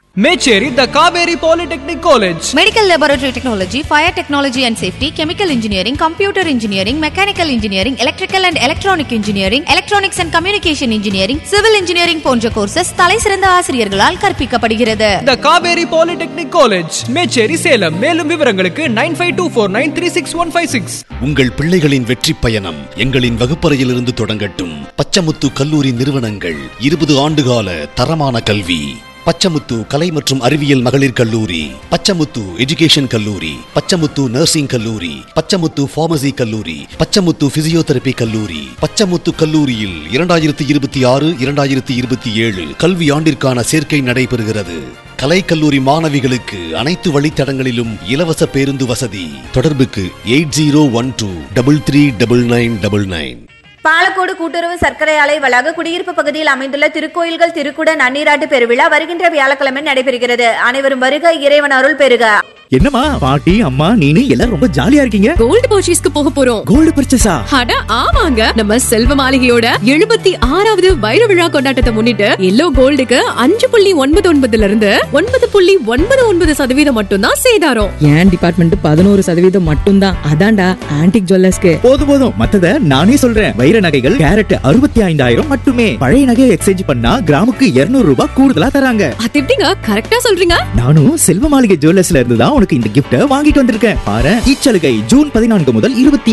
Mecheri the Kaveri polytechnic college Medical Laboratory Technology, Fire Technology and Safety, Chemical Engineering, Computer Engineering, Mechanical Engineering, Electrical and Electronic Engineering, Electronics and Communication Engineering, Civil Engineering போன்ற courses தலைசிறந்த ஆசிரியர்களால் கற்பிக்கப்படுகிறது the Kaveri polytechnic college Mecheri Salem மேலும் விவரங்களுக்கு nine five two four nine three six one five six உங்கள் பிள்ளைகளின் வெற்றி பயணம் எங்களின் வகுப்பறையிலிருந்து தொடங்கட்டும் பச்சமுத்து கல்லூரி நிறுவனங்கள் இருபது ஆண்டுகால தரமான கல்வி பச்சமுத்து கலை மற்றும் அறிவியல் மகளிர் கல்லூரி பச்சமுத்து எஜுகேஷன் கல்லூரி பச்சமுத்து நர்சிங் கல்லூரி பச்சமுத்து பார்மசி கல்லூரி பச்சமுத்து பிசியோதெரபி கல்லூரி பச்சமுத்து கல்லூரியில் இரண்டாயிரத்தி இருபத்தி ஆறு இரண்டாயிரத்தி இருபத்தி ஏழு கல்வி ஆண்டிற்கான சேர்க்கை நடைபெறுகிறது கலைக்கல்லூரி மாணவிகளுக்கு அனைத்து வழித்தடங்களிலும் இலவச பேருந்து வசதி தொடர்புக்கு eight zero one two double three double nine double nine Palacode கூட்டுறவு சர்க்கரை ஆலை வளாக குடியிருப்பு பகுதியில் அமைந்துள்ள திருக்கோயில்கள் திருக்குட நன்னீராட்டு பெருவிழா வருகின்ற வியாழக்கிழமை நடைபெறுகிறது அனைவரும் வருக இறைவன் அருள் பெறுக என்னம்மா பாட்டி அம்மா நீனு எல்லாரும் ரொம்ப ஜாலியா இருக்கீங்க கோல்டு பர்ச்சேஸ்க்கு போக போறோம் கோல்டு பர்ச்சேஸா அட ஆமாங்க நம்ம செல்வ மாளிகையோட எழுபத்தி ஆறாவது வைர விழா கொண்டாட்டத்தை முன்னிட்டு எல்லோ கோல்டுக்கு அஞ்சு புள்ளி ஒன்பது ஒன்பதுல இருந்து ஒன்பது புள்ளி ஒன்பது ஒன்பது சதவீதம் மட்டும்தான் சேதாரம் என் டிபார்ட்மெண்ட் பதினோரு சதவீதம் மட்டும்தான் அதான்டா ஆன்டிக் ஜுவல்லர்ஸ்க்கு போதும் போதும் மத்தத நானே சொல்றேன் வைர நகைகள் கேரட் அறுபத்தி ஐந்தாயிரம் மட்டுமே பழைய நகையை எக்ஸ்சேஞ்ச் பண்ணா கிராமுக்கு 200 ரூபாய் கூடுதலா தராங்க அது எப்படிங்க கரெக்டா சொல்றீங்க நானும் செல்வ மாளிகை ஜுவல்லர்ஸ்ல இருந்து தான் உனக்கு இந்த கிஃப்ட வாங்கிட்டு வந்திருக்கேன் பாரு இச்சலுகை ஜூன் பதினான்கு முதல் இருபத்தி